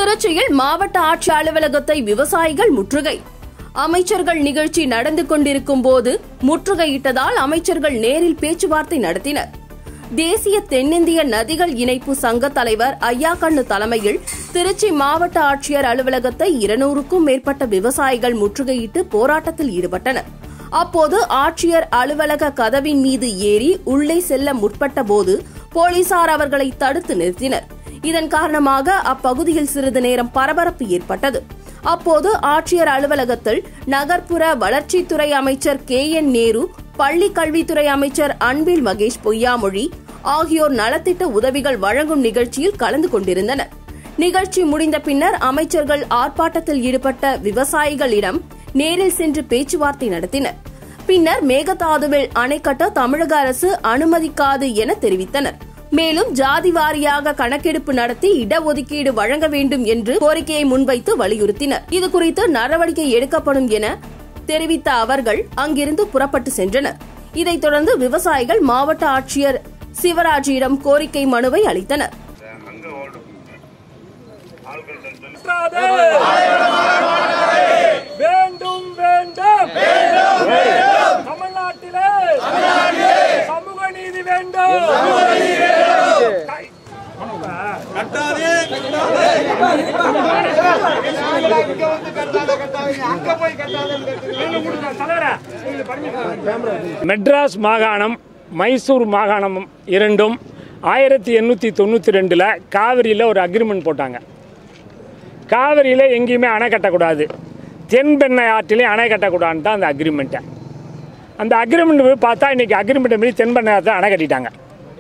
திருச்சியில் மாவட்ட ஆட்சி அலுவலகத்தை விவசாயிகள் முற்றுகை அமைச்சர்கள் நிகழ்ச்சி நடந்து கொண்டிருக்கும் போது முற்றுகையிட்டதால் அமைச்சர்கள் நேரில் பேச்சுவார்த்தை நடத்தினர் தேசிய தென்னிந்திய நதிகள் இணைப்பு சங்க தலைவர் ஐயாக்கண்ணு தலைமையில் திருச்சி மாவட்ட ஆட்சியர் அலுவலகத்தை இருநூறுக்கும் மேற்பட்ட விவசாயிகள் முற்றுகையிட்டு போராட்டத்தில் ஈடுபட்டனர் அப்போது ஆட்சியர் அலுவலக கதவின் மீது ஏறி உள்ளே செல்ல முற்பட்ட போது போலீசார் அவர்களை தடுத்து நிறுத்தினர் இதன் காரணமாக அப்பகுதியில் சிறிது நேரம் பரபரப்பு ஏற்பட்டது அப்போது ஆட்சியர் அலுவலகத்தில் நகர்ப்புற வளர்ச்சித்துறை அமைச்சர் கே என் நேரு பள்ளி கல்வித்துறை அமைச்சர் அன்பில் மகேஷ் பொய்யாமொழி ஆகியோர் நலத்திட்ட உதவிகள் வழங்கும் நிகழ்ச்சியில் கலந்து கொண்டிருந்தனர் நிகழ்ச்சி முடிந்த பின்னர் அமைச்சர்கள் ஆர்ப்பாட்டத்தில் ஈடுபட்ட விவசாயிகளிடம் நேரில் சென்று பேச்சுவார்த்தை நடத்தினர் பின்னர் மேகதாதுவில் அணை கட்ட தமிழக அரசு அனுமதிக்காது என தெரிவித்தனர் மேலும் ஜாதி வாரியாக கணக்கெடுப்பு நடத்தி இடஒதுக்கீடு வழங்க வேண்டும் என்று கோரிக்கையை முன்வைத்து வலியுறுத்தினர் இதுகுறித்து நடவடிக்கை எடுக்கப்படும் என தெரிவித்த அவர்கள் அங்கிருந்து புறப்பட்டு சென்றனர் இதைத் தொடர்ந்து விவசாயிகள் மாவட்ட ஆட்சியர் சிவராஜிடம் கோரிக்கை மனுவை அளித்தனர் வேண்டும் வேண்டும் தமிழ்நாட்டிலே சமூக நீதி வேண்டும் கை- தலைவரே, மெட்ராஸ் மாகாணம் மைசூர் மாகாணம் இரண்டும் ஆயிரத்தி எண்ணூற்றி தொண்ணூற்றி ரெண்டில் காவிரியில் ஒரு அக்ரிமெண்ட் போட்டாங்க காவிரியில் எங்கேயுமே அணை கட்டக்கூடாது தென்பெண்ணை ஆற்றிலையும் அணை கட்டக்கூடாதுன்னு தான் அந்த அக்ரிமெண்ட்டை அந்த அக்ரிமெண்ட் போய் பார்த்தா இன்றைக்கி அக்ரிமெண்ட்டை மீறி தென்பெண்ணை ஆற்றில் அணை கட்டிட்டாங்க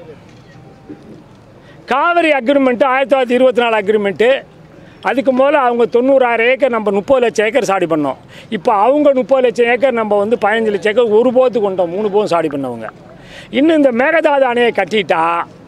காவிரி அக்ரிமெண்ட்டு ஆயிரத்தி தொள்ளாயிரத்தி இருபத்தி நாலு அக்ரிமெண்ட்டு அதுக்கு முதல்ல அவங்க தொண்ணூறாயிரம் ஏக்கர் நம்ம முப்பது லட்சம் ஏக்கர் சாடி பண்ணோம் இப்போ அவங்க முப்பது லட்சம் ஏக்கர் நம்ம வந்து பதினஞ்சு லட்சம் ஏக்கர் ஒரு போத்து கொண்டோம் மூணு போதும் சாடி பண்ணவங்க இன்னும் இந்த மேகதாது அணையை கட்டிட்டா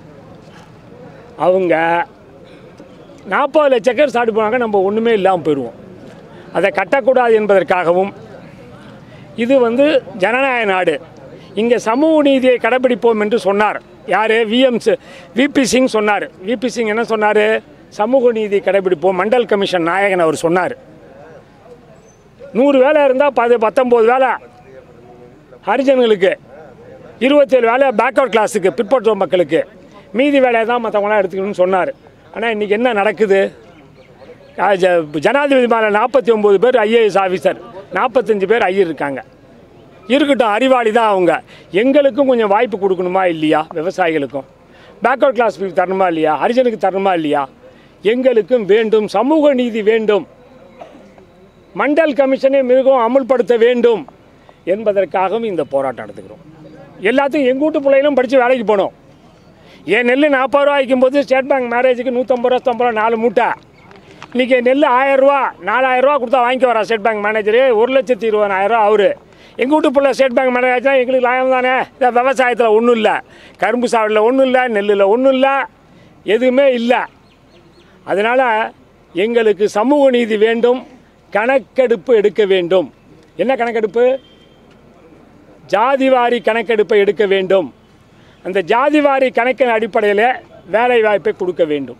அவங்க நாற்பது லட்சம் ஏக்கர் சாடி போனாங்க நம்ம ஒன்றுமே இல்லாமல் போயிடுவோம் அதை கட்டக்கூடாது என்பதற்காகவும் இது வந்து ஜனநாயக நாடு இங்கே சமூக நீதியை கடைபிடிப்போம் என்று சொன்னார் யார் விஎம்ஸ் விபி சிங் சொன்னார் விபி சிங் என்ன சொன்னார் சமூக நீதி கடைபிடிப்போம் மண்டல் கமிஷன் நாயகன் அவர் சொன்னார் நூறு வேலை இருந்தால் பது பத்தொம்போது வேலை ஹரிஜன்களுக்கு இருபத்தேழு வேலை பேக்வர்ட் கிளாஸுக்கு பிற்படுத்தும் மக்களுக்கு மீதி வேலையை தான் மற்றவங்களாம் எடுத்துக்கணும்னு சொன்னார் ஆனால் இன்றைக்கி என்ன நடக்குது அஹ் ஜ- ஜனாதிபதி மேலே நாற்பத்தி ஒம்பது பேர் ஐஏஎஸ் ஆஃபீஸர் நாற்பத்தஞ்சு பேர் ஐயர் இருக்காங்க இருக்கட்டும் அறிவாளி தான் அவங்க எங்களுக்கும் கொஞ்சம் வாய்ப்பு கொடுக்கணுமா இல்லையா விவசாயிகளுக்கும் பேக்வர்ட் கிளாஸ் தரணுமா இல்லையா ஹரிஜனுக்கு தரணுமா இல்லையா எங்களுக்கும் வேண்டும் சமூக நீதி வேண்டும் மண்டல் கமிஷனை மிகவும் அமுல்படுத்த வேண்டும் என்பதற்காகவும் இந்த போராட்டம் நடத்துகிறோம் எல்லாத்தையும் எங்கள் வீட்டு பிள்ளைகளும் படித்து வேலைக்கு போகணும் என் நெல் நாற்பது ரூபா வைக்கும்போது ஸ்டேட் பேங்க் மேரேஜுக்கு நூற்றம்பது ரூபா நூற்றம்பது ரூபா நாலு மூட்டை இன்றைக்கி நெல் ஆயிரரூவா நாலாயிரரூவா கொடுத்தா வாங்கிக்க வரா ஸ்டேட் பேங்க் மேனேஜரு ஒரு லட்சத்தி இருபதாயிரரூவா அவரு எங்கள் வீட்டு பிள்ளை ஸ்டேட் பேங்க் மேனேஜர் எங்களுக்கு லாயம் தானே இந்த விவசாயத்தில் ஒன்றும் இல்லை கரும்பு சாவடியில் ஒன்றும் இல்லை நெல்லில் ஒன்றும் இல்லை எதுவுமே இல்லை அதனால் எங்களுக்கு சமூக நீதி வேண்டும் கணக்கெடுப்பு எடுக்க வேண்டும் என்ன கணக்கெடுப்பு ஜாதிவாரி கணக்கெடுப்பை எடுக்க வேண்டும் அந்த ஜாதிவாரி கணக்கின் அடிப்படையில் வேலை வாய்ப்பை கொடுக்க வேண்டும்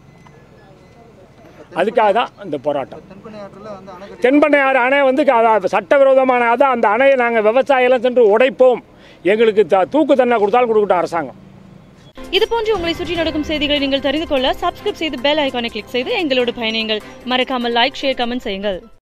அதுக்காக தான் இந்த போராட்டம் தென்பண்ணையாறு அணை வந்து க- சட்டவிரோதமான அதான் அந்த அணையை நாங்கள் விவசாயிகளும் சென்று உடைப்போம் எங்களுக்கு த தூக்கு தண்டனை கொடுத்தாலும் கொடுக்கட்டும் அரசாங்கம் இது போன்று உங்களை சுற்றி நடக்கும் செய்திகளை நீங்கள் தெரிந்து கொள்ள சப்ஸ்கிரைப் செய்து பெல் ஐகானை கிளிக் செய்து எங்களோடு பயணியுங்கள் மறக்காமல் லைக் ஷேர் கமெண்ட் செய்யுங்கள்